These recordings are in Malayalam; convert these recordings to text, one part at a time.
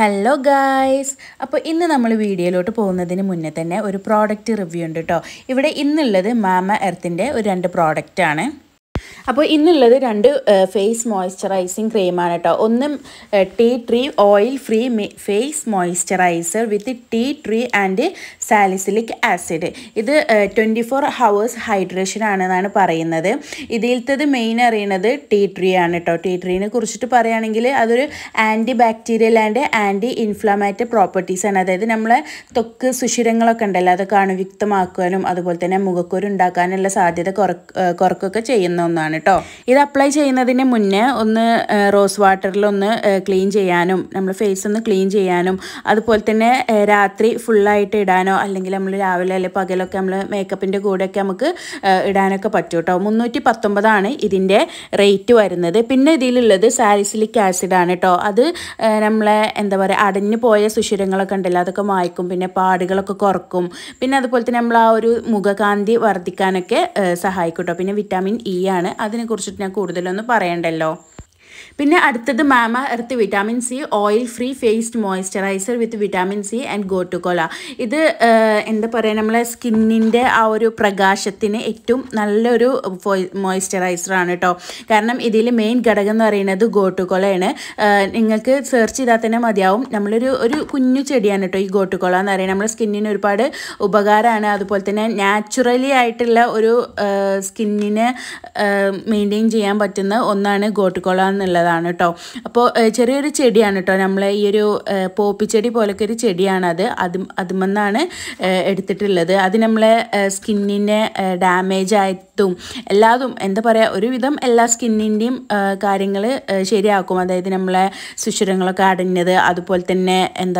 ഹലോ ഗായ്സ് അപ്പോൾ ഇന്ന് നമ്മൾ വീഡിയോയിലോട്ട് പോകുന്നതിന് മുന്നേ തന്നെ ഒരു പ്രോഡക്റ്റ് റിവ്യൂ ഉണ്ട് കേട്ടോ ഇവിടെ ഇന്നുള്ളത് മാമ എർത്തിൻ്റെ ഒരു രണ്ട് പ്രോഡക്റ്റാണ് അപ്പോൾ ഇന്നുള്ളത് രണ്ട് ഫേസ് മോയ്സ്ചറൈസിങ് ക്രീമാണ് കേട്ടോ ഒന്ന് tea tree oil free face moisturiser with tea tree and salicylic acid ഇത് ട്വൻറ്റി ഫോർ ഹവേഴ്സ് ഹൈഡ്രേഷൻ ആണെന്നാണ് പറയുന്നത് ഇതിലത്തത് മെയിൻ അറിയണത് ടീ ട്രീ ആണ് കേട്ടോ ടീ ട്രീനെ കുറിച്ചിട്ട് പറയുകയാണെങ്കിൽ അതൊരു anti bacterial and anti inflammatory properties ആണ് അതായത് നമ്മളെ ത്വക്ക് സുഷിരങ്ങളൊക്കെ ഉണ്ടല്ലോ അതൊക്കെ അണുവിക്തമാക്കാനും അതുപോലെ തന്നെ മുഖക്കുരു ഉണ്ടാക്കാനുള്ള സാധ്യത കുറക്ക് കുറക്കൊക്കെ ചെയ്യുന്ന ഒന്നാണ് കേട്ടോ ഇത് അപ്ലൈ ചെയ്യുന്നതിന് മുന്നേ ഒന്ന് റോസ് വാട്ടറിൽ ഒന്ന് ക്ലീൻ ചെയ്യാനും നമ്മൾ ഫേസ് ഒന്ന് ക്ലീൻ ചെയ്യാനും അതുപോലെ തന്നെ രാത്രി ഫുള്ളായിട്ട് ഇടാനോ അല്ലെങ്കിൽ നമ്മൾ രാവിലെ അല്ലെങ്കിൽ പകലൊക്കെ നമ്മൾ മേക്കപ്പിൻ്റെ കൂടെയൊക്കെ നമുക്ക് ഇടാനൊക്കെ പറ്റും കേട്ടോ മുന്നൂറ്റി പത്തൊമ്പതാണ് ഇതിൻ്റെ റേറ്റ് വരുന്നത് പിന്നെ ഇതിലുള്ളത് സാലിസിലിക് ആസിഡ് ആണ് കേട്ടോ അത് നമ്മളെ എന്താ പറയുക അടഞ്ഞു പോയ സുഷിരങ്ങളൊക്കെ ഉണ്ടല്ലോ അതൊക്കെ മായ്ക്കും പിന്നെ പാടുകളൊക്കെ കുറക്കും പിന്നെ അതുപോലെ തന്നെ നമ്മൾ ആ ഒരു മുഖകാന്തി വർദ്ധിക്കാനൊക്കെ സഹായിക്കും കേട്ടോ പിന്നെ വിറ്റാമിൻ ഇ ആണ് അതിനെക്കുറിച്ചിട്ട് ഞാൻ കൂടുതലൊന്നും പറയണ്ടല്ലോ പിന്നെ അടുത്തത് Mamaearth vitamin C oil free faced moisturiser with vitamin C and gotu kola ഇത് എന്താ പറയുക നമ്മളെ സ്കിന്നിൻ്റെ ആ ഒരു പ്രകാശത്തിന് ഏറ്റവും നല്ലൊരു മോയ്സ്ചറൈസറാണ് കേട്ടോ കാരണം ഇതിൽ മെയിൻ ഘടകം എന്ന് പറയുന്നത് ഗോട്ടുകൊളയാണ് നിങ്ങൾക്ക് സെർച്ച് ചെയ്താൽ തന്നെ മതിയാവും നമ്മളൊരു ഒരു കുഞ്ഞു ചെടിയാണ് കേട്ടോ ഈ ഗോട്ടുകൊള എന്ന് പറയുന്നത് നമ്മുടെ സ്കിന്നിന് ഒരുപാട് ഉപകാരമാണ് അതുപോലെ തന്നെ നാച്ചുറലി ആയിട്ടുള്ള ഒരു സ്കിന്നിനെ മെയിൻറ്റെയിൻ ചെയ്യാൻ പറ്റുന്ന ഒന്നാണ് ഗോട്ടുകൊള എന്നുള്ളതാണ് കേട്ടോ അപ്പോൾ ചെറിയൊരു ചെടിയാണ് കേട്ടോ നമ്മളെ ഈ ഒരു പോപ്പിച്ചെടി പോലൊക്കെ ഒരു ചെടിയാണ് അത് അത് അതുമെന്നാണ് എടുത്തിട്ടുള്ളത് അത് നമ്മളെ സ്കിന്നിനെ ഡാമേജ് ആയിട്ടും എല്ലാതും എന്താ പറയുക ഒരുവിധം എല്ലാ സ്കിന്നിൻ്റെയും കാര്യങ്ങൾ ശരിയാക്കും അതായത് നമ്മളെ സുഷിരങ്ങളൊക്കെ അടഞ്ഞത് അതുപോലെ തന്നെ എന്താ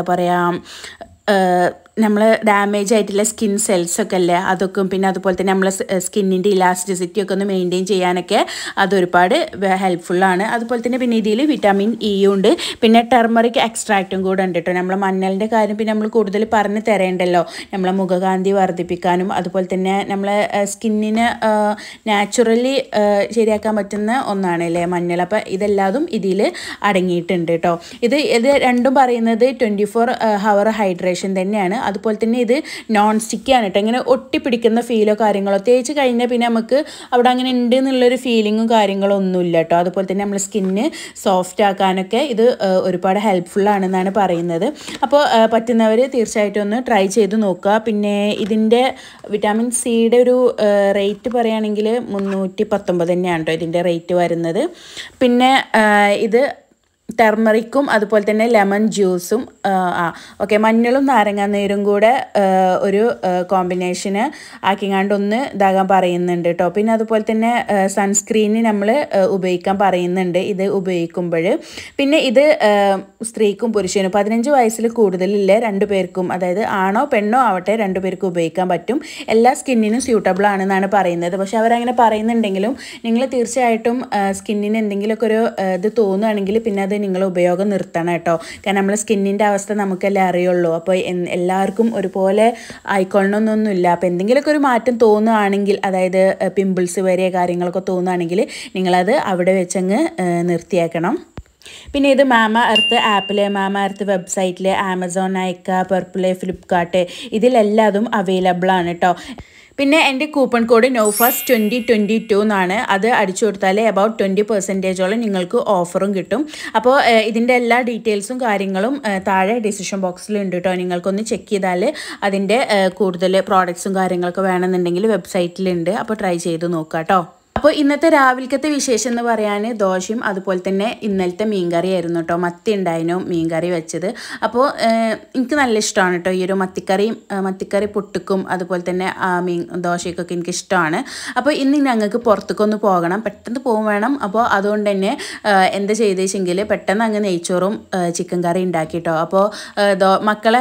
പറയുക നമ്മൾ ഡാമേജ് ആയിട്ടുള്ള സ്കിൻ സെൽസ് ഒക്കെ അല്ലേ അതൊക്കെ പിന്നെ അതുപോലെ തന്നെ നമ്മളെ സ്കിന്നിൻ്റെ ഇലാസ്റ്റിസിറ്റി ഒക്കെ ഒന്ന് മെയിൻറ്റെയിൻ ചെയ്യാനൊക്കെ അതൊരുപാട് ഹെൽപ്ഫുള്ളാണ് അതുപോലെ തന്നെ പിന്നെ ഇതിൽ വിറ്റാമിൻ ഇ ഉണ്ട് പിന്നെ ടെർമറിക് എക്സ്ട്രാക്റ്റും കൂടെ ഉണ്ട് കേട്ടോ നമ്മളെ മഞ്ഞളിൻ്റെ കാര്യം പിന്നെ നമ്മൾ കൂടുതൽ പറഞ്ഞ് തരേണ്ടല്ലോ നമ്മളെ മുഖകാന്തി വർദ്ധിപ്പിക്കാനും അതുപോലെ തന്നെ നമ്മളെ സ്കിന്നിന് നാച്ചുറലി ശരിയാക്കാൻ പറ്റുന്ന ഒന്നാണ് അല്ലേ മഞ്ഞൾ അപ്പോൾ ഇതെല്ലാതും ഇതിൽ അടങ്ങിയിട്ടുണ്ട് കേട്ടോ ഇത് ഇത് രണ്ടും പറയുന്നത് ട്വൻറ്റി ഫോർ ഹവർ ഹൈഡ്രേഷൻ തന്നെയാണ് അതുപോലെ തന്നെ ഇത് നോൺ സ്റ്റിക്കാണ് കേട്ടോ ഇങ്ങനെ ഒട്ടിപ്പിടിക്കുന്ന ഫീലോ കാര്യങ്ങളോ തേച്ച് കഴിഞ്ഞാൽ പിന്നെ നമുക്ക് അവിടെ അങ്ങനെ ഉണ്ട് എന്നുള്ളൊരു ഫീലിങ്ങും കാര്യങ്ങളോ ഒന്നുമില്ല കേട്ടോ അതുപോലെ തന്നെ നമ്മൾ സ്കിന്ന് സോഫ്റ്റ് ആക്കാനൊക്കെ ഇത് ഒരുപാട് ഹെൽപ്ഫുൾ ആണെന്നാണ് പറയുന്നത് അപ്പോൾ പറ്റുന്നവർ തീർച്ചയായിട്ടും ഒന്ന് ട്രൈ ചെയ്ത് നോക്കുക പിന്നെ ഇതിൻ്റെ വിറ്റാമിൻ സിയുടെ ഒരു റേറ്റ് പറയുകയാണെങ്കിൽ മുന്നൂറ്റി പത്തൊമ്പത് തന്നെയാണ് കേട്ടോ ഇതിൻ്റെ റേറ്റ് വരുന്നത് പിന്നെ ഇത് ടെർമറിക്കും അതുപോലെ തന്നെ ലെമൺ ജ്യൂസും ആ ഓക്കെ മഞ്ഞളും നാരങ്ങാനീരും കൂടെ ഒരു കോമ്പിനേഷന് ആക്കിങ്ങാണ്ട് ഒന്ന് ഇതാകാൻ പറയുന്നുണ്ട് കേട്ടോ പിന്നെ അതുപോലെ തന്നെ സൺസ്ക്രീന് നമ്മൾ ഉപയോഗിക്കാൻ പറയുന്നുണ്ട് ഇത് ഉപയോഗിക്കുമ്പോൾ പിന്നെ ഇത് സ്ത്രീക്കും പുരുഷനും പതിനഞ്ച് വയസ്സിൽ കൂടുതലില്ല രണ്ടു പേർക്കും അതായത് ആണോ പെണ്ണോ ആവട്ടെ രണ്ടു പേർക്കും ഉപയോഗിക്കാൻ പറ്റും എല്ലാ സ്കിന്നിനും സ്യൂട്ടബിൾ ആണെന്നാണ് പറയുന്നത് പക്ഷെ അവരങ്ങനെ പറയുന്നുണ്ടെങ്കിലും നിങ്ങൾ തീർച്ചയായിട്ടും സ്കിന്നിന് എന്തെങ്കിലുമൊക്കെ ഒരു ഇത് തോന്നുകയാണെങ്കിൽ പിന്നെ അത് നിങ്ങൾ ഉപയോഗം നിർത്തണം കേട്ടോ കാരണം നമ്മളെ സ്കിന്നിൻ്റെ അവസ്ഥ നമുക്കല്ലേ അറിയുള്ളൂ അപ്പോൾ എല്ലാവർക്കും ഒരുപോലെ ആയിക്കൊള്ളണമെന്നൊന്നുമില്ല അപ്പോൾ എന്തെങ്കിലുമൊക്കെ ഒരു മാറ്റം തോന്നുകയാണെങ്കിൽ അതായത് പിമ്പിൾസ് വരെ കാര്യങ്ങളൊക്കെ തോന്നുകയാണെങ്കിൽ നിങ്ങളത് അവിടെ വെച്ചങ്ങ് നിർത്തിയേക്കണം പിന്നെ ഇത് മാമ എർത്ത് ആപ്പിൽ മാമ എർത്ത് വെബ്സൈറ്റിൽ ആമസോൺ നൈക്ക പെർപ്പിള് ഫ്ലിപ്കാർട്ട് ഇതിലെല്ലാതും അവൈലബിൾ ആണ് കേട്ടോ പിന്നെ എൻ്റെ കൂപ്പൺ കോഡ് നോഫാസ് ട്വൻറ്റി ട്വൻറ്റി ടു എന്നാണ് അത് അടിച്ചു കൊടുത്താൽ അബൌട്ട് ട്വൻറ്റി പെർസെൻറ്റേജോളം നിങ്ങൾക്ക് ഓഫറും കിട്ടും അപ്പോൾ ഇതിൻ്റെ എല്ലാ ഡീറ്റെയിൽസും കാര്യങ്ങളും താഴെ ഡിസിഷൻ ബോക്സിലുണ്ട് കേട്ടോ നിങ്ങൾക്കൊന്ന് ചെക്ക് ചെയ്താൽ അതിൻ്റെ കൂടുതൽ പ്രോഡക്ട്സും കാര്യങ്ങളൊക്കെ വേണമെന്നുണ്ടെങ്കിൽ വെബ്സൈറ്റിലുണ്ട് അപ്പോൾ ട്രൈ ചെയ്ത് നോക്കാം കേട്ടോ അപ്പോൾ ഇന്നത്തെ രാവിലത്തെ വിശേഷം എന്ന് പറയാൻ ദോശയും അതുപോലെ തന്നെ ഇന്നലത്തെ മീൻകറി ആയിരുന്നു കേട്ടോ മത്തി ഉണ്ടായിരുന്നു മീൻകറി വെച്ചത് അപ്പോൾ എനിക്ക് നല്ല ഇഷ്ടമാണ് കേട്ടോ ഈ ഒരു മത്തിക്കറിയും മത്തിക്കറി പൊട്ടുക്കും അതുപോലെ തന്നെ മീൻ ദോശയ്ക്കൊക്കെ എനിക്ക് ഇഷ്ടമാണ് അപ്പോൾ ഇന്ന് ഞങ്ങൾക്ക് പുറത്തേക്കൊന്ന് പോകണം പെട്ടെന്ന് പോകും വേണം അപ്പോൾ അതുകൊണ്ട് തന്നെ എന്താ ചെയ്തേച്ചെങ്കിൽ പെട്ടെന്ന് അങ്ങ് നെയ്ച്ചോറും ചിക്കൻ കറി ഉണ്ടാക്കി കേട്ടോ അപ്പോൾ മക്കളെ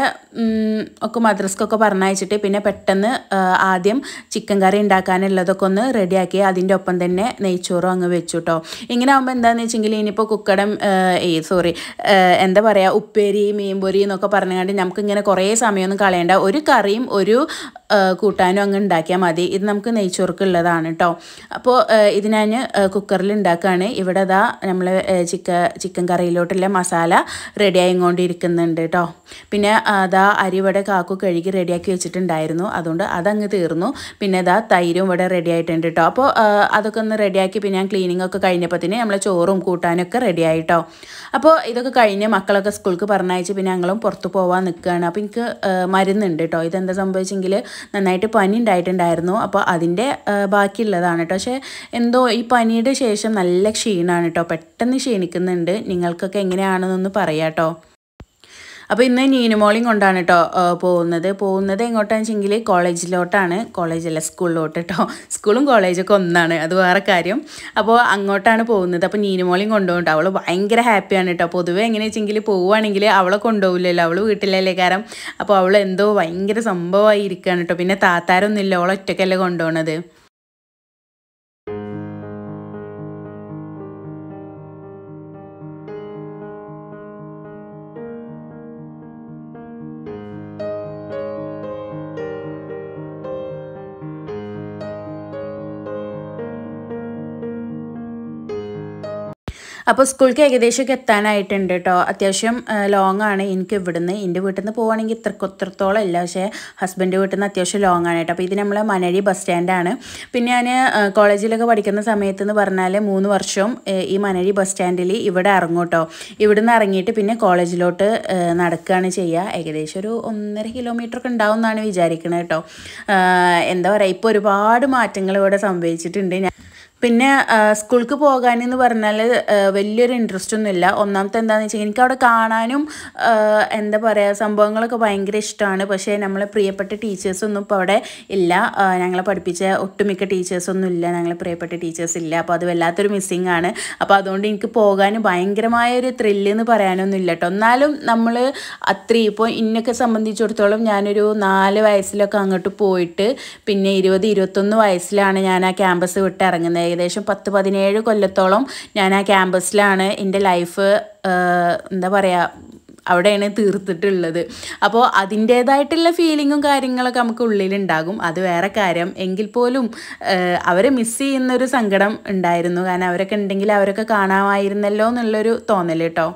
ഒക്കെ മദ്രസ്ക്കൊക്കെ പറഞ്ഞയച്ചിട്ട് പിന്നെ പെട്ടെന്ന് ആദ്യം ചിക്കൻ കറി ഉണ്ടാക്കാനുള്ളതൊക്കെ ഒന്ന് റെഡിയാക്കി അതിൻ്റെ ഒപ്പം ഒപ്പം തന്നെ നെയ്ച്ചോറും അങ്ങ് വെച്ചു കേട്ടോ ഇങ്ങനെ ആകുമ്പോൾ എന്താണെന്ന് വെച്ചെങ്കിൽ ഇനിയിപ്പോൾ കുക്കടം ഏ സോറി എന്താ പറയുക ഉപ്പേരി മീൻപൊരി എന്നൊക്കെ പറഞ്ഞുകൊണ്ട് നമുക്ക് ഇങ്ങനെ കുറേ സമയമൊന്നും കളയേണ്ട ഒരു കറിയും ഒരു ആ, കൂട്ടാനും അങ്ങ് ഉണ്ടാക്കിയാൽ മതി ഇത് നമുക്ക് നെയ്ച്ചോർക്ക് ഉള്ളതാണ് കേട്ടോ അപ്പോൾ ഇത് ഞാൻ കുക്കറിൽ ഉണ്ടാക്കുകയാണ് ഇവിടെ അതാ നമ്മൾ ചിക്ക ചിക്കൻ കറിയിലോട്ടുള്ള മസാല റെഡി ആയിക്കൊണ്ടിരിക്കുന്നുണ്ട് കേട്ടോ പിന്നെ അതാ അരി ഇവിടെ കാക്കു കഴുകി റെഡിയാക്കി വെച്ചിട്ടുണ്ടായിരുന്നു അതുകൊണ്ട് അതങ്ങ് തീർന്നു പിന്നെ ഇതാ തൈരും ഇവിടെ റെഡി ആയിട്ടുണ്ട് കേട്ടോ അപ്പോൾ അതൊക്കെ ഒന്ന് റെഡിയാക്കി പിന്നെ ഞാൻ ക്ലീനിങ് ഒക്കെ കഴിഞ്ഞപ്പോഴത്തേന് നമ്മളെ ചോറും കൂട്ടാനും ഒക്കെ റെഡി ആയിട്ടോ അപ്പോൾ ഇതൊക്കെ കഴിഞ്ഞ് മക്കളൊക്കെ സ്കൂൾക്ക് പറഞ്ഞയച്ച് പിന്നെ ഞങ്ങളും പുറത്ത് പോകാൻ നിൽക്കുകയാണ് അപ്പോൾ എനിക്ക് ആ, മരുന്നുണ്ട് കേട്ടോ ഇതെന്താ സംഭവിച്ചെങ്കിൽ നന്നായിട്ട് പനി ഉണ്ടായിട്ടുണ്ടായിരുന്നു അപ്പോൾ അതിൻ്റെ ആ, ബാക്കിയുള്ളതാണ് കേട്ടോ പക്ഷേ എന്തോ ഈ പനിയുടെ ശേഷം നല്ല ക്ഷീണമാണ് കേട്ടോ പെട്ടെന്ന് ക്ഷീണിക്കുന്നുണ്ട് നിങ്ങൾക്കൊക്കെ എങ്ങനെയാണെന്നൊന്ന് പറയാം കേട്ടോ അപ്പോൾ ഇന്ന് നീനുമോളിയും കൊണ്ടാണ് കേട്ടോ പോകുന്നത് പോകുന്നത് എങ്ങോട്ടാണെന്ന് വെച്ചെങ്കിൽ കോളേജിലോട്ടാണ് കോളേജല്ല സ്കൂളിലോട്ട് കേട്ടോ സ്കൂളും കോളേജൊക്കെ ഒന്നാണ് അത് വേറെ കാര്യം അപ്പോൾ അങ്ങോട്ടാണ് പോകുന്നത് അപ്പോൾ നീനുമോളിയും കൊണ്ടുപോകും അവൾ ഭയങ്കര ഹാപ്പിയാണ് കേട്ടോ പൊതുവെ എങ്ങനെ വെച്ചെങ്കിൽ പോവുകയാണെങ്കിൽ അവളെ കൊണ്ടുപോകില്ലല്ലോ അവൾ വീട്ടിലല്ലേ കാരണം അപ്പോൾ അവൾ എന്തോ ഭയങ്കര സംഭവമായി ഇരിക്കുകയാണ് കേട്ടോ പിന്നെ താത്താരൊന്നും ഇല്ല അവൾ ഒറ്റയ്ക്കല്ലേ കൊണ്ടുപോകണത് അപ്പോൾ സ്കൂൾക്ക് ഏകദേശമൊക്കെ എത്താനായിട്ടുണ്ട് കേട്ടോ അത്യാവശ്യം ലോങ് ആണ് എനിക്ക് ഇവിടുന്ന് എൻ്റെ വീട്ടിൽ നിന്ന് പോവുകയാണെങ്കിൽ ഇത്ര ഇത്രത്തോളം ഇല്ല പക്ഷേ ഹസ്ബൻഡ് വീട്ടിൽ നിന്ന് അത്യാവശ്യം ലോങ് ആണ് കേട്ടോ അപ്പോൾ ഇത് നമ്മൾ മനഴി ബസ് സ്റ്റാൻഡാണ് പിന്നെ ഞാൻ കോളേജിലൊക്കെ പഠിക്കുന്ന സമയത്ത് എന്ന് പറഞ്ഞാൽ മൂന്ന് വർഷം ഏഹ്, ഈ മനഴി ബസ് സ്റ്റാൻഡിൽ ഇവിടെ ഇറങ്ങും കേട്ടോ ഇവിടുന്ന് ഇറങ്ങിയിട്ട് പിന്നെ കോളേജിലോട്ട് ഏഹ്, നടക്കുകയാണ് ചെയ്യുക ഏകദേശം ഒരു ഒന്നര കിലോമീറ്റർ ഒക്കെ ഉണ്ടാവും എന്നാണ് വിചാരിക്കുന്നത് കേട്ടോ ആഹ്, എന്താ പറയുക ഇപ്പോൾ ഒരുപാട് മാറ്റങ്ങൾ ഇവിടെ സംഭവിച്ചിട്ടുണ്ട് ഞാൻ പിന്നെ ആ, സ്കൂൾക്ക് പോകാനെന്ന് പറഞ്ഞാൽ ആ, വലിയൊരു ഇൻട്രസ്റ്റ് ഒന്നുമില്ല ഒന്നാമത്തെ എന്താണെന്ന് വെച്ചാൽ എനിക്ക് അവിടെ കാണാനും ആ, എന്താ പറയുക സംഭവങ്ങളൊക്കെ ഭയങ്കര ഇഷ്ടമാണ് പക്ഷേ നമ്മളെ പ്രിയപ്പെട്ട ടീച്ചേഴ്സൊന്നും ഇപ്പോൾ അവിടെ ഇല്ല ആ, ഞങ്ങളെ പഠിപ്പിച്ച ഒട്ടുമിക്ക ടീച്ചേഴ്സൊന്നും ഇല്ല ഞങ്ങളെ പ്രിയപ്പെട്ട ടീച്ചേഴ്സ് ഇല്ല അപ്പോൾ അത് വല്ലാത്തൊരു മിസ്സിങ് ആണ് അപ്പോൾ അതുകൊണ്ട് എനിക്ക് പോകാൻ ഭയങ്കരമായ ഒരു ത്രില്ല് എന്ന് പറയാനൊന്നും ഇല്ല കേട്ടോ എന്നാലും നമ്മൾ അത്രയും ഇപ്പോൾ ഇന്നൊക്കെ സംബന്ധിച്ചിടത്തോളം ഞാനൊരു നാല് വയസ്സിലൊക്കെ അങ്ങോട്ട് പോയിട്ട് പിന്നെ ഇരുപത് ഇരുപത്തൊന്ന് വയസ്സിലാണ് ഞാൻ ആ ക്യാമ്പസ് വിട്ട് ഇറങ്ങുന്നത് ഏകദേശം പത്ത് പതിനേഴ് കൊല്ലത്തോളം ഞാൻ ആ ക്യാമ്പസിലാണ് എൻ്റെ ലൈഫ് എന്താ പറയുക അവിടെയാണ് തീർത്തിട്ടുള്ളത് അപ്പോൾ അതിൻ്റേതായിട്ടുള്ള ഫീലിങ്ങും കാര്യങ്ങളൊക്കെ നമുക്ക് ഉള്ളിലുണ്ടാകും അത് വേറെ കാര്യം എങ്കിൽ പോലും ഏഹ്, അവരെ മിസ് ചെയ്യുന്നൊരു സങ്കടം ഉണ്ടായിരുന്നു കാരണം അവരൊക്കെ ഉണ്ടെങ്കിൽ അവരൊക്കെ കാണാമായിരുന്നല്ലോ എന്നുള്ളൊരു തോന്നൽ കേട്ടോ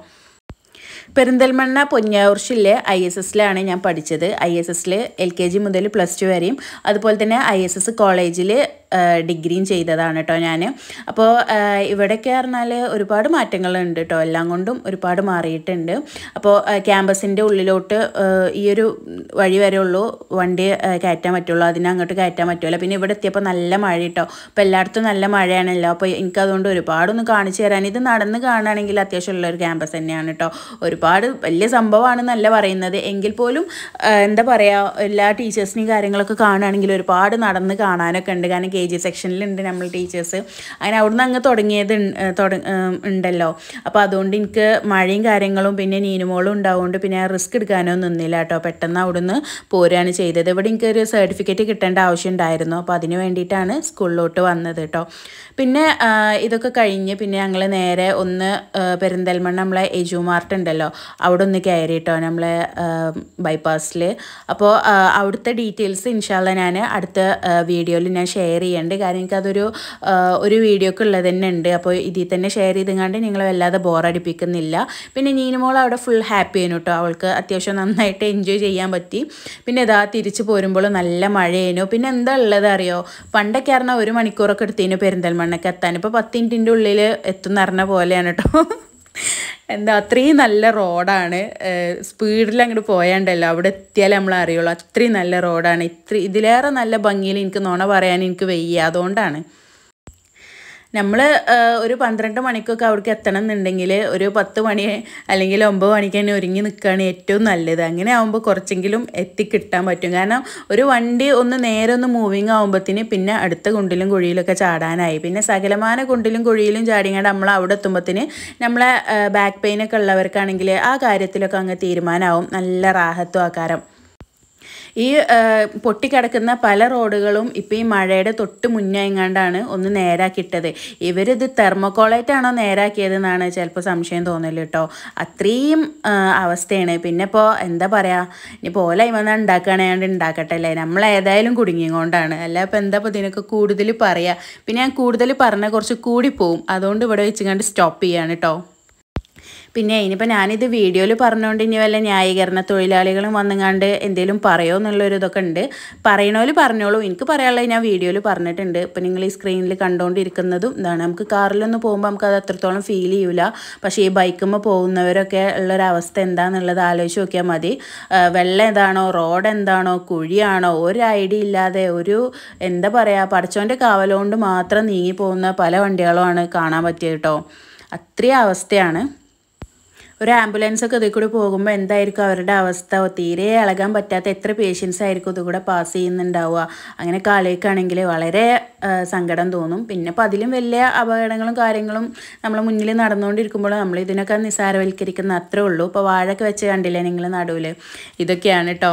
പെരിന്തൽമണ്ണ പൊന്നാവർഷിലെ ഐ എസ് എസിലാണ് ഞാൻ പഠിച്ചത് ഐ എസ് എസിൽ എൽ കെ ജി മുതൽ പ്ലസ് ടു വരെയും അതുപോലെ തന്നെ ഐ എസ് എസ് കോളേജിൽ ഡിഗ്രിയും ചെയ്തതാണ് കേട്ടോ ഞാൻ അപ്പോൾ ഇവിടെയൊക്കെ പറഞ്ഞാൽ ഒരുപാട് മാറ്റങ്ങളുണ്ട് കേട്ടോ എല്ലാം കൊണ്ടും ഒരുപാട് മാറിയിട്ടുണ്ട് അപ്പോൾ ക്യാമ്പസിൻ്റെ ഉള്ളിലോട്ട് ആ, ഈ ഒരു വഴി വരെ ഉള്ളൂ വണ്ടി ആ, കയറ്റാൻ പറ്റുള്ളൂ അതിനെ അങ്ങോട്ട് കയറ്റാൻ പറ്റുമല്ലോ പിന്നെ ഇവിടെ എത്തിയപ്പോൾ നല്ല മഴ കേട്ടോ അപ്പോൾ എല്ലായിടത്തും നല്ല മഴയാണല്ലോ അപ്പോൾ എനിക്കതുകൊണ്ട് ഒരുപാടൊന്നും കാണിച്ചു തരാൻ ഇത് നടന്ന് കാണുകയാണെങ്കിൽ അത്യാവശ്യമുള്ള ഒരു ക്യാമ്പസ് തന്നെയാണ് കേട്ടോ ഒരുപാട് വലിയ സംഭവമാണെന്നല്ല പറയുന്നത് എങ്കിൽ പോലും ആ, എന്താ പറയുക എല്ലാ ടീച്ചേഴ്സിനെയും കാര്യങ്ങളൊക്കെ കാണുകയാണെങ്കിൽ ഒരുപാട് നടന്ന് കാണാനൊക്കെ ഉണ്ട് കാരണം കെ ജി സെക്ഷനിലുണ്ട് നമ്മൾ ടീച്ചേഴ്സ് അങ്ങനെ അവിടുന്ന് അങ്ങ് തുടങ്ങിയത് ഉൺ- ഏ, തുട- ഏം, ഉണ്ടല്ലോ അപ്പോൾ അതുകൊണ്ട് എനിക്ക് മഴയും കാര്യങ്ങളും പിന്നെ നീനുമോളും ഉണ്ടാവുകൊണ്ട് പിന്നെ റിസ്ക് എടുക്കാനോ നിന്നില്ല കേട്ടോ പെട്ടെന്ന് അവിടുന്ന് പോരുകയാണ് ചെയ്തത് ഇവിടെ എനിക്കൊരു സർട്ടിഫിക്കറ്റ് കിട്ടേണ്ട ആവശ്യം ഉണ്ടായിരുന്നു അപ്പോൾ അതിന് വേണ്ടിയിട്ടാണ് സ്കൂളിലോട്ട് വന്നത് കേട്ടോ പിന്നെ ആ, ഇതൊക്കെ കഴിഞ്ഞ് പിന്നെ ഞങ്ങൾ നേരെ ഒന്ന് ആ, പെരിന്തൽമണ്ണ നമ്മളെ എജു മാർട്ട് ഉണ്ടല്ലോ അവിടെ ഒന്ന് കയറി കേട്ടോ നമ്മളെ ബൈപ്പാസിൽ അപ്പോൾ ആ, അവിടുത്തെ ഡീറ്റെയിൽസ് ഇൻഷാല്ല ഞാൻ അടുത്ത വീഡിയോയിൽ ഞാൻ ഷെയർ ചെയ്യുന്നുണ്ട് കാരണം എനിക്കതൊരു ആ, ഒരു വീഡിയോക്ക് ഉള്ളത് തന്നെ ഉണ്ട് അപ്പോൾ ഇതിൽ തന്നെ ഷെയർ ചെയ്തുകൊണ്ട് നിങ്ങളെ വല്ലാതെ ബോറടിപ്പിക്കുന്നില്ല പിന്നെ നീനുമോൾ അവിടെ ഫുൾ ഹാപ്പി ആയിരുന്നു കേട്ടോ അവൾക്ക് അത്യാവശ്യം നന്നായിട്ട് എൻജോയ് ചെയ്യാൻ പറ്റി പിന്നെ ഇതാ തിരിച്ച് പോരുമ്പോൾ നല്ല മഴയേനു പിന്നെ എന്താ ഉള്ളത് അറിയോ പണ്ടൊക്കെ പറഞ്ഞാൽ ഒരു മണിക്കൂറൊക്കെ എടുത്തേനു പെരിന്തൽമണ്ണയ്ക്ക് എത്താൻ ഇപ്പോൾ പത്ത് മിനിറ്റിൻ്റെ ഉള്ളിൽ എത്തുന്ന പറഞ്ഞ പോലെയാണ് കേട്ടോ എന്താ അത്രയും നല്ല റോഡാണ് സ്പീഡിൽ അങ്ങോട്ട് പോയാണ്ടല്ലോ അവിടെ എത്തിയാലേ നമ്മൾ അറിയുള്ളൂ അത്രയും നല്ല റോഡാണ് ഇത്ര ഇതിലേറെ നല്ല ഭംഗിയിൽ എനിക്ക് നുണ പറയാൻ എനിക്ക് വയ്യ അതുകൊണ്ടാണ് നമ്മൾ ഒരു പന്ത്രണ്ട് മണിക്കൊക്കെ അവിടേക്ക് എത്തണം എന്നുണ്ടെങ്കിൽ ഒരു പത്ത് മണി അല്ലെങ്കിൽ ഒമ്പത് മണിക്ക് തന്നെ ഒരുങ്ങി നിൽക്കുകയാണ് ഏറ്റവും നല്ലത് അങ്ങനെ ആകുമ്പോൾ കുറച്ചെങ്കിലും എത്തിക്കിട്ടാൻ പറ്റും കാരണം ഒരു വണ്ടി ഒന്ന് നേരെ ഒന്ന് മൂവിങ് ആകുമ്പോഴത്തേന് പിന്നെ അടുത്ത കുണ്ടിലും കുഴിയിലൊക്കെ ചാടാനായി പിന്നെ സകലമാന കുണ്ടിലും കുഴിയിലും ചാടിങ്ങാണ്ട് നമ്മൾ അവിടെ എത്തുമ്പോഴത്തേന് നമ്മളെ ബാക്ക് പെയിനൊക്കെ ഉള്ളവർക്കാണെങ്കിൽ ആ കാര്യത്തിലൊക്കെ അങ്ങ് തീരുമാനമാവും നല്ല റാഹത്തും ആക്കാരം ഈ ആ, പൊട്ടിക്കിടക്കുന്ന പല റോഡുകളും ഇപ്പം ഈ മഴയുടെ തൊട്ട് മുന്നേ എങ്ങാണ്ടാണ് ഒന്ന് നേരാക്കിയിട്ടത് ഇവരിത് തെർമോക്കോളായിട്ട് ആണോ നേരാക്കിയതെന്നാണ് ചിലപ്പോൾ സംശയം തോന്നല് കേട്ടോ അത്രയും ആ, അവസ്ഥയാണ് പിന്നെ ഇപ്പോൾ എന്താ പറയുക ഇനി പോലെ വന്നാൽ ഉണ്ടാക്കുകയാണെങ്കിൽ ഉണ്ടാക്കട്ടെ അല്ലേ നമ്മൾ ഏതായാലും കുടുങ്ങിക്കൊണ്ടാണ് അല്ല ഇപ്പോൾ എന്താ ഇപ്പോൾ ഇതിനൊക്കെ കൂടുതൽ പറയുക പിന്നെ ഞാൻ കൂടുതൽ പറഞ്ഞാൽ കുറച്ച് കൂടിപ്പോവും അതുകൊണ്ട് ഇവിടെ വെച്ച് കണ്ട് സ്റ്റോപ്പ് ചെയ്യാണ് കേട്ടോ പിന്നെ ഇനിയിപ്പോൾ ഞാനിത് വീഡിയോയിൽ പറഞ്ഞുകൊണ്ട് ഇനി വല്ല ന്യായീകരണ തൊഴിലാളികളും വന്നുങ്ങാണ്ട് എന്തെങ്കിലും പറയുമോ എന്നുള്ളൊരു ഇതൊക്കെ ഉണ്ട് പറയണോല് പറഞ്ഞോളൂ എനിക്ക് പറയാനുള്ളത് ഞാൻ വീഡിയോയിൽ പറഞ്ഞിട്ടുണ്ട് ഇപ്പം നിങ്ങൾ ഈ സ്ക്രീനിൽ കണ്ടുകൊണ്ടിരിക്കുന്നതും ഇതാണ് നമുക്ക് കാറിലൊന്ന് പോകുമ്പോൾ നമുക്ക് അത് അത്രത്തോളം ഫീൽ ചെയ്യൂല പക്ഷേ ഈ ബൈക്കുമ്പോൾ പോകുന്നവരൊക്കെ ഉള്ളൊരവസ്ഥ എന്താണെന്നുള്ളത് ആലോചിച്ച് നോക്കിയാൽ മതി ആ, വെള്ളം ഏതാണോ റോഡ് എന്താണോ കുഴിയാണോ ഒരു ഐഡിയ ഇല്ലാതെ ഒരു എന്താ പറയുക പഠിച്ചോൻ്റെ കാവലുകൊണ്ട് മാത്രം നീങ്ങി പോകുന്ന പല വണ്ടികളുമാണ് കാണാൻ പറ്റിയത് കേട്ടോ അത്രയും അവസ്ഥയാണ് ഒരു ആംബുലൻസ് ഒക്കെ ഇതിൽ കൂടി പോകുമ്പോൾ എന്തായിരിക്കും അവരുടെ അവസ്ഥ തീരെ ഇളകാൻ പറ്റാത്ത എത്ര പേഷ്യൻസ് ആയിരിക്കും ഇത് കൂടെ പാസ് ചെയ്യുന്നുണ്ടാവുക അങ്ങനെയൊക്കെ ആലോചിക്കുകയാണെങ്കിൽ വളരെ ആ, സങ്കടം തോന്നും പിന്നെ ഇപ്പോൾ അതിലും വലിയ അപകടങ്ങളും കാര്യങ്ങളും നമ്മൾ മുന്നിൽ നടന്നുകൊണ്ടിരിക്കുമ്പോൾ നമ്മൾ ഇതിനൊക്കെ നിസ്സാരവൽക്കരിക്കുന്ന അത്രേ ഉള്ളൂ ഇപ്പോൾ വാഴൊക്കെ വെച്ച് കണ്ടില്ലേ നിങ്ങൾ നടുവിൽ ഇതൊക്കെയാണ് കേട്ടോ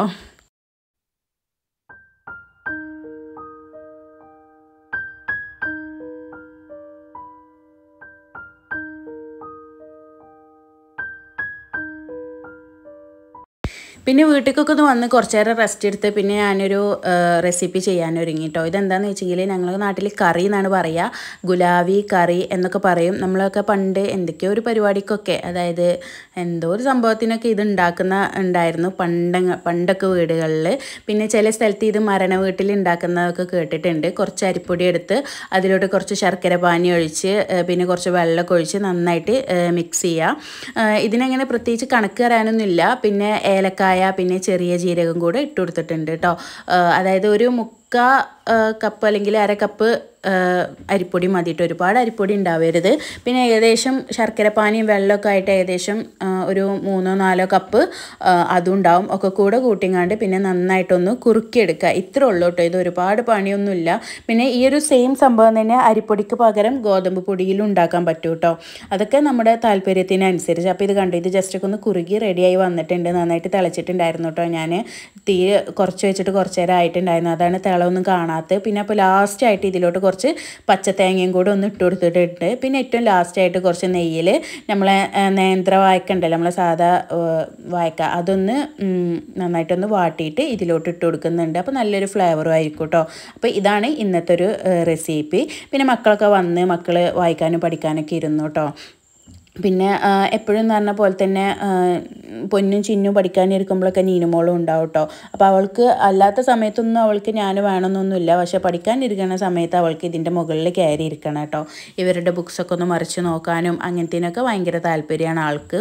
പിന്നെ വീട്ടിലേക്കൊക്കെ ഒന്ന് വന്ന് കുറച്ച് നേരം റെസ്റ്റ് എടുത്ത് പിന്നെ ഞാനൊരു റെസിപ്പി ചെയ്യാൻ ഒരുങ്ങി കേട്ടോ ഇതെന്താണെന്ന് വെച്ചെങ്കിൽ ഞങ്ങളുടെ നാട്ടിൽ കറി എന്നാണ് പറയുക ഗുലാവി കറി എന്നൊക്കെ പറയും നമ്മളൊക്കെ പണ്ട് എന്തൊക്കെയോ ഒരു പരിപാടിക്കൊക്കെ അതായത് എന്തോ ഒരു സംഭവത്തിനൊക്കെ ഇത് ഉണ്ടാക്കുന്ന ഉണ്ടായിരുന്നു പണ്ട് പണ്ടൊക്കെ വീടുകളിൽ പിന്നെ ചില സ്ഥലത്ത് ഇത് മരണ വീട്ടിൽ ഉണ്ടാക്കുന്നതൊക്കെ കേട്ടിട്ടുണ്ട് കുറച്ച് അരിപ്പൊടി എടുത്ത് അതിലോട്ട് കുറച്ച് ശർക്കര പാനി ഒഴിച്ച് ഏഹ് പിന്നെ കുറച്ച് വെള്ളമൊക്കെ ഒഴിച്ച് നന്നായിട്ട് മിക്സ് ചെയ്യുക ഏഹ് ഇതിനങ്ങനെ പ്രത്യേകിച്ച് കണക്ക് തരാനൊന്നുമില്ല പിന്നെ ഏലക്കായ പിന്നെ ചെറിയ ജീരകം കൂടെ ഇട്ട് കൊടുത്തിട്ടുണ്ട് കേട്ടോ ഏഹ് അതായത് ഒരു മുക്കാ ഏഹ് കപ്പ് അല്ലെങ്കിൽ അര കപ്പ് ഏഹ് അരിപ്പൊടി മതിയിട്ട് ഒരുപാട് അരിപ്പൊടി ഉണ്ടാവരുത് പിന്നെ ഏകദേശം ശർക്കര പാനിയും വെള്ളമൊക്കെ ആയിട്ട് ഏകദേശം ഏഹ് ഒരു മൂന്നോ നാലോ കപ്പ് ഏഹ് അതും ഉണ്ടാവും ഒക്കെ കൂടെ കൂട്ടിങ്ങാണ്ട് പിന്നെ നന്നായിട്ടൊന്ന് കുറുക്കിയെടുക്കുക ഇത്രേ ഉള്ളൂ കേട്ടോ ഇത് ഒരുപാട് പണിയൊന്നുമില്ല പിന്നെ ഈ ഒരു സെയിം സംഭവം തന്നെ അരിപ്പൊടിക്ക് പകരം ഗോതമ്പ് പൊടിയിലും ഉണ്ടാക്കാൻ പറ്റും കേട്ടോ അതൊക്കെ നമ്മുടെ താല്പര്യത്തിനനുസരിച്ച് അപ്പോൾ ഇത് കണ്ടു ഇത് ജസ്റ്റ് ഒക്കെ ഒന്ന് കുറുകി റെഡിയായി വന്നിട്ടുണ്ട് നന്നായിട്ട് തിളച്ചിട്ടുണ്ടായിരുന്നു കേട്ടോ ഞാൻ തീ കുറച്ച് വെച്ചിട്ട് കുറച്ച് നേരം ആയിട്ടുണ്ടായിരുന്നു അതാണ് തിളമൊന്നും കാണാത്തത് പിന്നെ അപ്പോൾ ലാസ്റ്റ് ആയിട്ട് ഇതിലോട്ട് കുറച്ച് പച്ചത്തേങ്ങയും കൂടെ ഒന്ന് ഇട്ട് കൊടുത്തിട്ടുണ്ട് പിന്നെ ഏറ്റവും ലാസ്റ്റ് ആയിട്ട് കുറച്ച് നെയ്യിൽ നമ്മളെ ആ, നേന്ത്ര വായ്ക്ക ഉണ്ടല്ലോ നമ്മളെ സാധാ ആ, വായ്ക്ക അതൊന്ന് ഉം, നന്നായിട്ടൊന്ന് വാട്ടിയിട്ട് ഇതിലോട്ട് ഇട്ട് കൊടുക്കുന്നുണ്ട് അപ്പോൾ നല്ലൊരു ഫ്ലേവറും ആയിരിക്കും കേട്ടോ അപ്പോൾ ഇതാണ് ഇന്നത്തെ ഒരു റെസിപ്പി പിന്നെ മക്കളൊക്കെ വന്ന് മക്കൾ വായിക്കാനും പഠിക്കാനൊക്കെ ഇരുന്നു കേട്ടോ പിന്നെ എപ്പോഴും എന്ന് പറഞ്ഞ പോലെ തന്നെ ആ, പൊന്നും ചിന്നും പഠിക്കാനിരിക്കുമ്പോഴൊക്കെ നീനുമോളും ഉണ്ടാവും കേട്ടോ അപ്പോൾ അവൾക്ക് അല്ലാത്ത സമയത്തൊന്നും അവൾക്ക് ഞാൻ വേണമെന്നൊന്നുമില്ല പക്ഷെ പഠിക്കാനിരിക്കുന്ന സമയത്ത് അവൾക്ക് ഇതിൻ്റെ മുകളിൽ കയറി ഇരിക്കണം കേട്ടോ ഇവരുടെ ബുക്സൊക്കെ ഒന്ന് മറിച്ച് നോക്കാനും അങ്ങനത്തേനൊക്കെ ഭയങ്കര താല്പര്യമാണ് ആൾക്ക്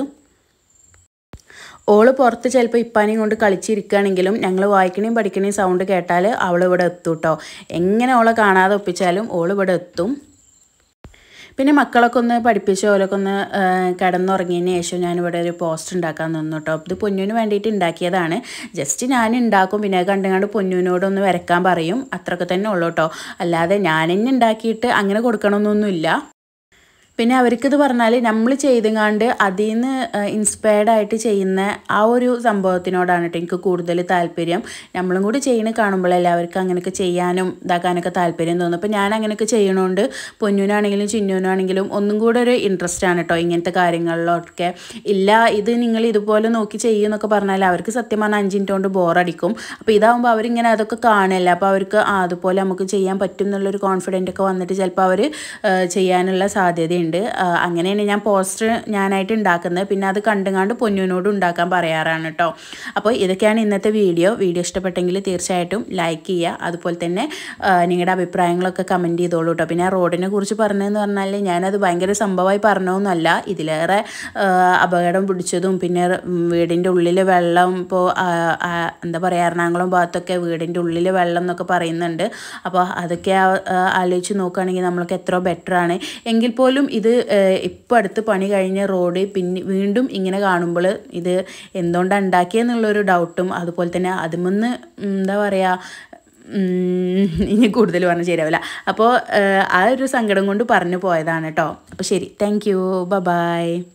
ഓള് പുറത്ത് ചിലപ്പോൾ ഇപ്പാനെയും കൊണ്ട് കളിച്ചിരിക്കുകയാണെങ്കിലും ഞങ്ങൾ വായിക്കണേയും പഠിക്കണേയും സൗണ്ട് കേട്ടാൽ അവൾ ഇവിടെ എത്തും കേട്ടോ എങ്ങനെ ഓളെ കാണാതെ ഒപ്പിച്ചാലും ഓൾ ഇവിടെ എത്തും പിന്നെ മക്കളൊക്കെ ഒന്ന് പഠിപ്പിച്ച് ഓലൊക്കെ ഒന്ന് ആ, കിടന്നുറങ്ങിയതിന് ശേഷം ഞാനിവിടെ ഒരു പോസ്റ്റ് ഉണ്ടാക്കാൻ നിന്നു കേട്ടോ ഇത് പൊന്നുവിന് വേണ്ടിയിട്ട് ഉണ്ടാക്കിയതാണ് ജസ്റ്റ് ഞാൻ ഉണ്ടാക്കും പിന്നെ അത് കണ്ടുകൊണ്ട് പൊന്നുവിനോടൊന്ന് വരക്കാൻ പറയും അത്രയൊക്കെ തന്നെ ഉള്ളൂ കേട്ടോ അല്ലാതെ ഞാൻ തന്നെ ഉണ്ടാക്കിയിട്ട് അങ്ങനെ കൊടുക്കണമെന്നൊന്നുമില്ല പിന്നെ അവർക്കിത് പറഞ്ഞാൽ നമ്മൾ ചെയ്തുങ്ങാണ്ട് അതിൽ നിന്ന് ഇൻസ്പയർഡ് ആയിട്ട് ചെയ്യുന്ന ആ ഒരു സംഭവത്തിനോടാണ് കേട്ടോ എനിക്ക് കൂടുതൽ താല്പര്യം നമ്മളും കൂടി ചെയ്യണ കാണുമ്പോഴല്ലേ അവർക്ക് അങ്ങനെയൊക്കെ ചെയ്യാനും ഇതാക്കാനൊക്കെ താല്പര്യം തോന്നും അപ്പോൾ ഞാൻ അങ്ങനെയൊക്കെ ചെയ്യണോണ്ട് പൊന്നുവിനാണെങ്കിലും ചിന്നുവിനാണെങ്കിലും ഒന്നും കൂടെ ഒരു ഇൻട്രസ്റ്റ് ആണ് കേട്ടോ ഇങ്ങനത്തെ കാര്യങ്ങളിലൊക്കെ ഇല്ല ഇത് നിങ്ങൾ ഇതുപോലെ നോക്കി ചെയ്യുമെന്നൊക്കെ പറഞ്ഞാൽ അവർക്ക് സത്യം പറഞ്ഞാൽ അഞ്ച് മിനിറ്റ് കൊണ്ട് ബോറടിക്കും അപ്പോൾ ഇതാകുമ്പോൾ അവരിങ്ങനെ അതൊക്കെ കാണല്ല അപ്പോൾ അവർക്ക് ആ അതുപോലെ നമുക്ക് ചെയ്യാൻ പറ്റും എന്നുള്ളൊരു കോൺഫിഡൻ്റ് ഒക്കെ വന്നിട്ട് ചിലപ്പോൾ അവർ ചെയ്യാനുള്ള സാധ്യതയുണ്ട് ആ, അങ്ങനെയാണ് ഞാൻ പോസ്റ്റർ ഞാനായിട്ട് ഉണ്ടാക്കുന്നത് പിന്നെ അത് കണ്ടുങ്ങാണ്ട് പൊന്നുവിനോട് ഉണ്ടാക്കാൻ പറയാറാണ് കേട്ടോ അപ്പോൾ ഇതൊക്കെയാണ് ഇന്നത്തെ വീഡിയോ വീഡിയോ ഇഷ്ടപ്പെട്ടെങ്കിൽ തീർച്ചയായിട്ടും ലൈക്ക് ചെയ്യുക അതുപോലെ തന്നെ ആ, നിങ്ങളുടെ അഭിപ്രായങ്ങളൊക്കെ കമൻറ്റ് ചെയ്തോളൂ കേട്ടോ പിന്നെ ആ റോഡിനെ കുറിച്ച് പറഞ്ഞതെന്ന് പറഞ്ഞാൽ ഞാനത് ഭയങ്കര സംഭവമായി പറഞ്ഞതൊന്നുമല്ല ഇതിലേറെ ആ, അപകടം പിടിച്ചതും പിന്നെ ഉം, വീടിൻ്റെ ഉള്ളിൽ വെള്ളം ഇപ്പോൾ എന്താ പറയുക എറണാകുളം ഭാഗത്തൊക്കെ വീടിൻ്റെ ഉള്ളിൽ വെള്ളം എന്നൊക്കെ പറയുന്നുണ്ട് അപ്പോൾ അതൊക്കെ ആ- ആ ആലോചിച്ച് നോക്കുകയാണെങ്കിൽ നമ്മൾക്ക് എത്രയോ ബെറ്ററാണ് എങ്കിൽ പോലും ഇത് ഇപ്പോൾ അടുത്ത് പണി കഴിഞ്ഞ റോഡ് പിന്നെ വീണ്ടും ഇങ്ങനെ കാണുമ്പോൾ ഇത് എന്തുകൊണ്ടാണ് ഉണ്ടാക്കിയെന്നുള്ളൊരു ഡൗട്ടും അതുപോലെ തന്നെ അതിമൊന്ന് എന്താ പറയുക ഉം, ഇനി കൂടുതൽ പറഞ്ഞാൽ ശരിയാവില്ല അപ്പോൾ ആ ഒരു സങ്കടം കൊണ്ട് പറഞ്ഞു പോയതാണ് കേട്ടോ അപ്പോൾ ശരി താങ്ക് യു ബ ബായ്